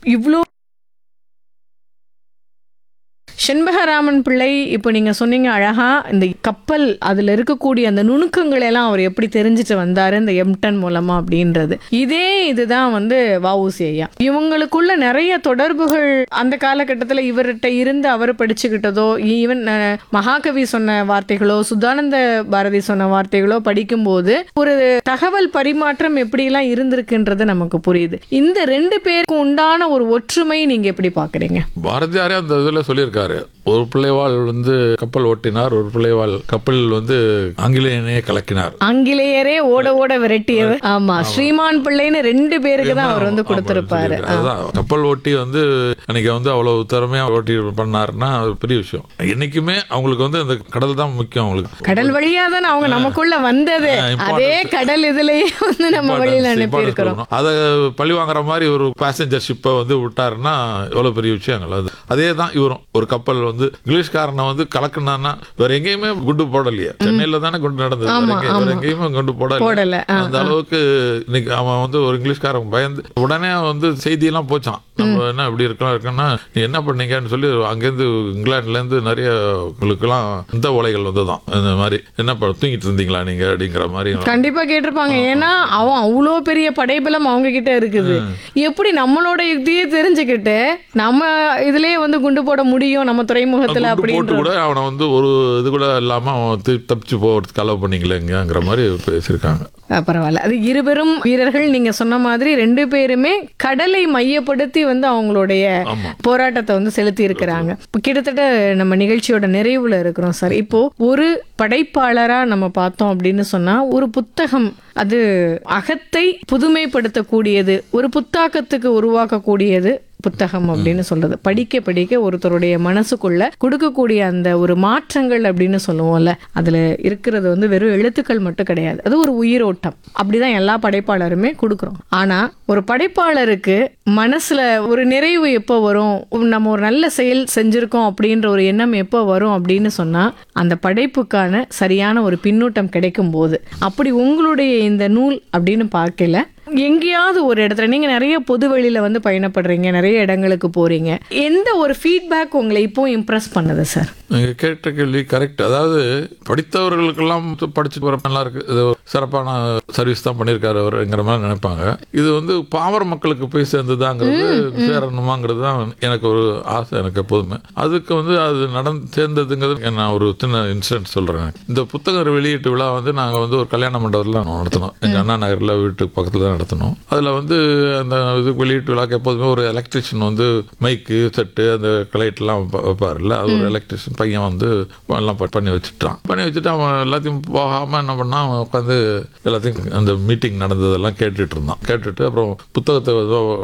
இவ்வளோ செண்பகராமன் பிள்ளை இப்போ நீங்க சொன்னீங்க அழகா இந்த கப்பல் அதுல இருக்கக்கூடிய அந்த நுணுக்கங்களை எல்லாம் அவர் எப்படி தெரிஞ்சுட்டு வந்தாரு இந்த எம்டன் மூலமா அப்படின்றது இதே இதுதான் வந்து வஉசி ஐயா இவங்களுக்குள்ள நிறைய தொடர்புகள் அந்த காலகட்டத்தில் இவர்கிட்ட இருந்து அவர் படிச்சுக்கிட்டதோ ஈவன் மகாகவி சொன்ன வார்த்தைகளோ சுதானந்த பாரதி சொன்ன வார்த்தைகளோ படிக்கும்போது ஒரு தகவல் பரிமாற்றம் எப்படிலாம் இருந்திருக்குன்றது நமக்கு புரியுது இந்த ரெண்டு பேருக்கு உண்டான ஒரு ஒற்றுமை நீங்க எப்படி பாக்குறீங்க பாரதியாரே அந்த இதில் சொல்லியிருக்காரு ஒரு பிள்ளைவாள் வந்து கப்பல் ஓட்டினார் ஒரு பிள்ளைவாள் கப்பல் வந்து ஆங்கிலேயனையே கலக்கினார் ஆங்கிலேயரே ஓட ஓட விரட்டியவர் ஆமா ஸ்ரீமான் பிள்ளைன்னு ரெண்டு பேருக்கு தான் அவர் வந்து ஆமா, கொடுத்திருப்பாரு சொல்லியிருக்காரு. அதுதான் கப்பல் ஓட்டி வந்து அன்னைக்கு வந்து அவ்வளவு திறமையா ஓட்டி பண்ணாருன்னா அது பெரிய விஷயம் என்னைக்குமே அவங்களுக்கு வந்து அந்த கடல் தான் முக்கியம் அவங்களுக்கு கடல் வழியா தானே அவங்க நமக்குள்ள வந்தது ஆ, importance. அதே கடல் இதுலயே வந்து நம்ம வழியில அனுப்பி இருக்கிறோம் அதை பழி வாங்குற மாதிரி ஒரு பேசஞ்சர் ஷிப்பை வந்து விட்டாருன்னா எவ்வளவு பெரிய விஷயங்கள் அது அதே தான் இவரும் ஒரு கப்பல் வந்து இங்கிலீஷ்காரனை வந்து கலக்குனான்னா வேற எங்கேயுமே குண்டு போடலையே சென்னையில தானே குண்டு நடந்தது வேற ஆமா, எங்கேயும் வேற ஆமா. எங்கேயுமே குண்டு போடல போடல ஆ, அந்த அளவுக்கு இன்னைக்கு அவன் வந்து ஒரு இங்கிலீஷ்காரன் பயந்து உடனே வந்து செய்தியெல்லாம் போச்சான் நம்ம என்ன இப்படி இருக்கலாம் இருக்கோம்னா நீ என்ன பண்ணீங்கன்னு சொல்லி அங்கேருந்து இங்கிலாந்துல இருந்து நிறைய உங்களுக்குலாம் இந்த ஓலைகள் வந்துதான் இந்த மாதிரி என்ன பண்ண தூங்கிட்டு இருந்தீங்களா நீங்க அப்படிங்கிற மாதிரி கண்டிப்பா கேட்டிருப்பாங்க ஏன்னா அவன் அவ்வளோ பெரிய படைபலம் அவங்க கிட்ட இருக்குது எப்படி நம்மளோட யுக்தியே தெரிஞ்சுக்கிட்டு நம்ம இதுலயே வந்து குண்டு போட முடியும் நம்ம துறைமுகத்துல குண்டு போட்டு அப்படின்ற கூட அவனை வந்து ஒரு இது கூட இல்லாம அவன் தி- தப்பிச்சு போகிறதுக்கு அலோவ் பண்ணிக்கலங்கிற மாதிரி பேசியிருக்காங்க ஆ, பரவாயில்ல அது இருபெரும் வீரர்கள் நீங்க சொன்ன மாதிரி ரெண்டு பேருமே கடலை மையப்படுத்தி வந்து அவங்களுடைய ஆமா போராட்டத்தை வந்து செலுத்தி இருக்கிறாங்க இப்ப கிட்டத்தட்ட நம்ம நிகழ்ச்சியோட நிறைவுல இருக்கிறோம் சார் இப்போ ஒரு படைப்பாளரா நம்ம பார்த்தோம் அப்படின்னு சொன்னா ஒரு புத்தகம் அது அகத்தை புதுமைப்படுத்தக்கூடியது ஒரு புத்தாக்கத்துக்கு உருவாக்கக்கூடியது புத்தகம் அப்படின்னு சொல்றது படிக்க படிக்க ஒருத்தருடைய மனசுக்குள்ள கொடுக்கக்கூடிய அந்த ஒரு மாற்றங்கள் அப்படின்னு சொல்லுவோம்ல அதுல இருக்கிறது வந்து வெறும் எழுத்துக்கள் மட்டும் கிடையாது அது ஒரு உயிரோட்டம் அப்படிதான் எல்லா படைப்பாளருமே கொடுக்குறோம் ஆனா ஒரு படைப்பாளருக்கு மனசுல ஒரு நிறைவு எப்போ வரும் நம்ம ஒரு நல்ல செயல் செஞ்சிருக்கோம் அப்படின்ற ஒரு எண்ணம் எப்போ வரும் அப்படின்னு சொன்னா அந்த படைப்புக்கான சரியான ஒரு பின்னூட்டம் கிடைக்கும் போது அப்படி உங்களுடைய இந்த நூல் அப்படின்னு பார்க்கல எங்கேயாவது ஒரு இடத்துல நீங்க நிறைய பொது வெளியில வந்து பயணப்படுறீங்க நிறைய இடங்களுக்கு போறீங்க எந்த ஒரு ஃபீட்பேக் உங்களை இப்போ இம்ப்ரெஸ் பண்ணுது சார் நீங்க கேட்ட கேள்வி கரெக்ட் அதாவது படித்தவர்களுக்கெல்லாம் படிச்சுட்டு வர நல்லா இருக்கு இது ஒரு சிறப்பான சர்வீஸ் தான் பண்ணியிருக்காரு அவருங்கிற மாதிரி நினைப்பாங்க இது வந்து பாமர மக்களுக்கு போய் சேர்ந்ததாங்கிறது சேரணுமாங்கிறது தான் எனக்கு ஒரு ஆசை எனக்கு எப்போதுமே அதுக்கு வந்து அது நடந்து சேர்ந்ததுங்கிறது நான் ஒரு சின்ன இன்சிடென்ட் சொல்றேன் இந்த புத்தக வெளியீட்டு விழா வந்து நாங்கள் வந்து ஒரு கல்யாண மண்டபத்தில் நடத்தினோம் எங்கள் அண்ணா நகரில் வீட்டுக்கு பக்கத்தில் தான் நடத்தினோம் அதில் வந்து அந்த இது வெளியீட்டு விழாக்கு எப்போதுமே ஒரு எலக்ட்ரிஷியன் வந்து மைக்கு செட்டு அந்த லைட்லாம் வைப்பார்ல அது ஒரு எலக்ட்ரிஷியன் பையன் வந்து எல்லாம் ப- பண்ணி வச்சுட்டான் பண்ணி வச்சுட்டு அவன் எல்லாத்தையும் போகாமல் என்ன பண்ணான் அவன் உட்காந்து எல்லாத்தையும் அந்த மீட்டிங் நடந்ததெல்லாம் கேட்டுட்டு இருந்தான் கேட்டுட்டு அப்புறம் புத்தகத்தை ஏதோ